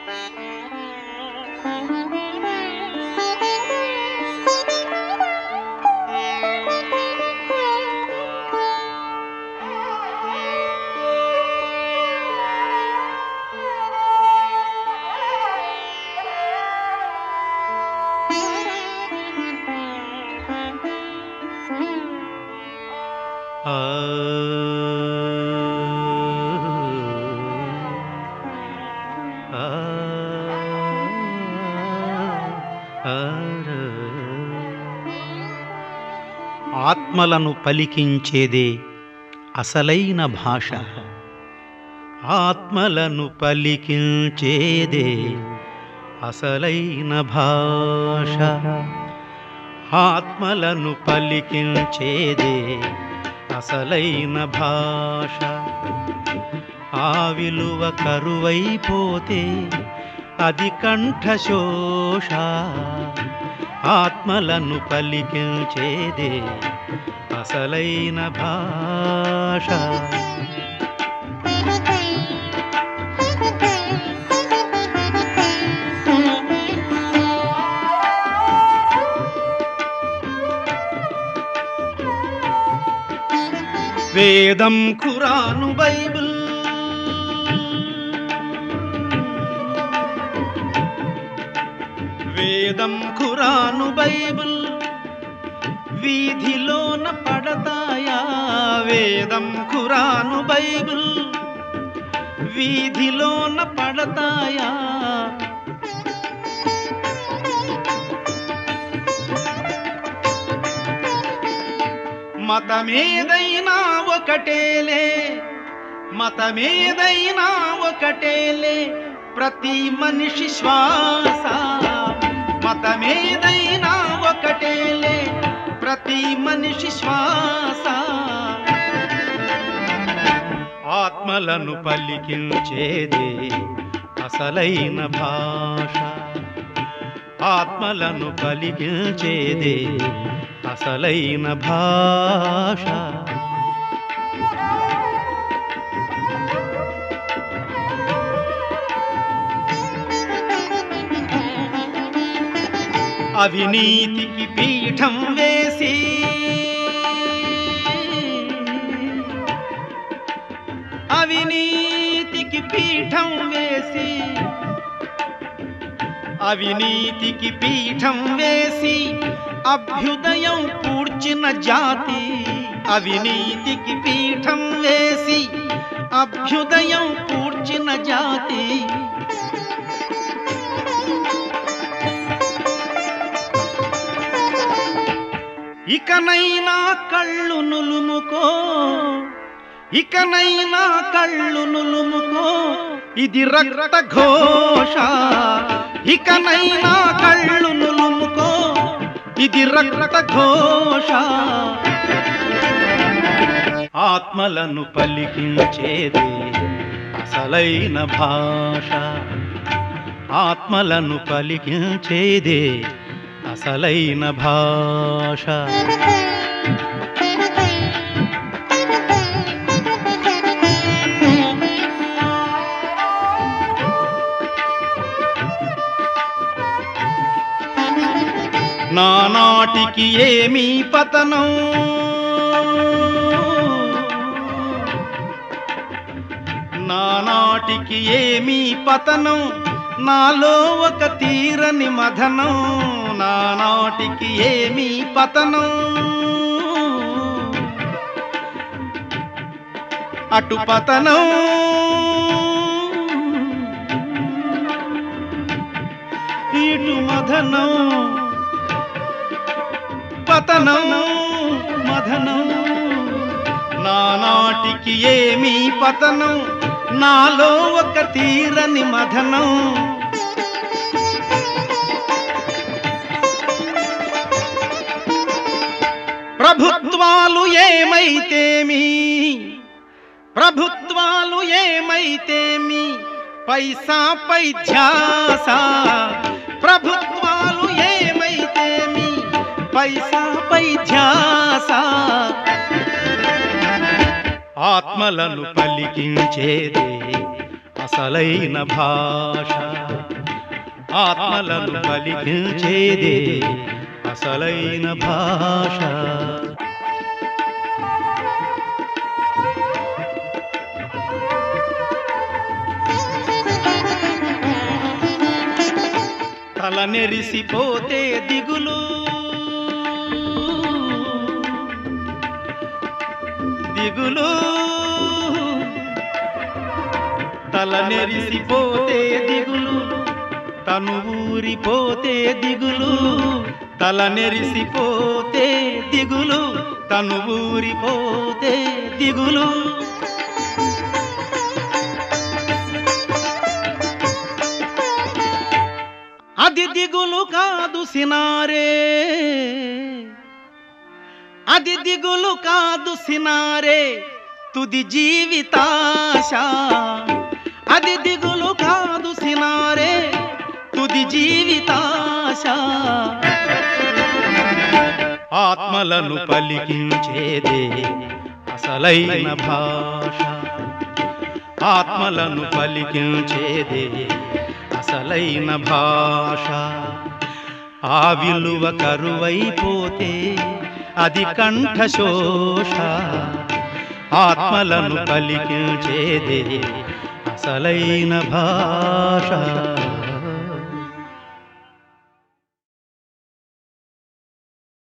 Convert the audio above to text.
ఆ ఆ ఆత్మలను పలికించేదే అసలైన భాష ఆత్మలను పలికించేదే అసలైన భాష ఆత్మలను పలికించేదే అసలైన భాష ఆ విలువ కరువైపోతే అది కంఠశోష ఆత్మలను పలికించేదే అసలైన భాష వేదం ఖురాను బైబిల్ వేదం ఖురాను బైబిల్ వీధిలోన పడతాయా వేదం ఖురాను బైబిల్ వీధిలోన పడతాయా మతమేదైనా ఒకటేలే మతమేదైనా ఒకటేలే ప్రతి మనిషి శ్వాస మతమేదైనా ఒకటేలే ప్రతి మనిషి శ్వాస ఆత్మలను పలికించేదే అసలైన భాష ఆత్మలను పలికించేదే అసలైన భాష అవినీతికి పీఠం వేసి అవినీతికి పీఠం వేసి అవినీతికి పీఠం వేసి అభ్యుదయం పూడ్చిన జాతి అవినీతికి పీఠం వేసి అభ్యుదయం పూడ్చిన జాతి ఇకనైనా కళ్ళు నులుముకో ఇకనైనా కళ్ళు నులుముకో ఇది రక్త ఘోష ఇకనైనా కళ్ళు నులుముకో ఇది రక్త ఘోష ఆత్మలను పలికించేదే అసలైన భాష ఆత్మలను పలికించేదే అసలైన భాష నానాటికి ఏమీ పతనం నానాటికి ఏమీ పతనం నాలో ఒక తీరని మదనం నానాటికి ఏమీ పతనం అటు పతనం ఇటు మదనం పతనం మదనం నానాటికి ఏమీ పతనం నాలో ఒక తీరని మదనం ప్రభుత్వాలు ఏమైతేమి ప్రభుత్వాలు ఏమైతేమి పైసా పై ధ్యాస ప్రభుత్వాలు ఏమైతేమి పైసా పై ధ్యాస ఆత్మలను పలికించేదే అసలైన భాష ఆత్మలను పలికించేదే అసలైన భాష తల నెరిసిపోతే దిగులు దిగులు తల నెరిసిపోతే దిగులు తను ఊరిపోతే దిగులు తల నెరిసిపోతే దిగులు తను ఊరిపోతే దిగులు అది దిగులు కాదు సినారే అది దిగులు కాదు సినారే తుది జీవితాశ అది దిగులు కాదు సినారే తుది జీవితాశ ఆత్మలను పలికించేదే అసలైన భాష ఆత్మలను పలికించేదే అసలైన భాష ఆ విలువ కరువైపోతే అది కంఠశోష ఆత్మలను పలికించేదే అసలైన భాష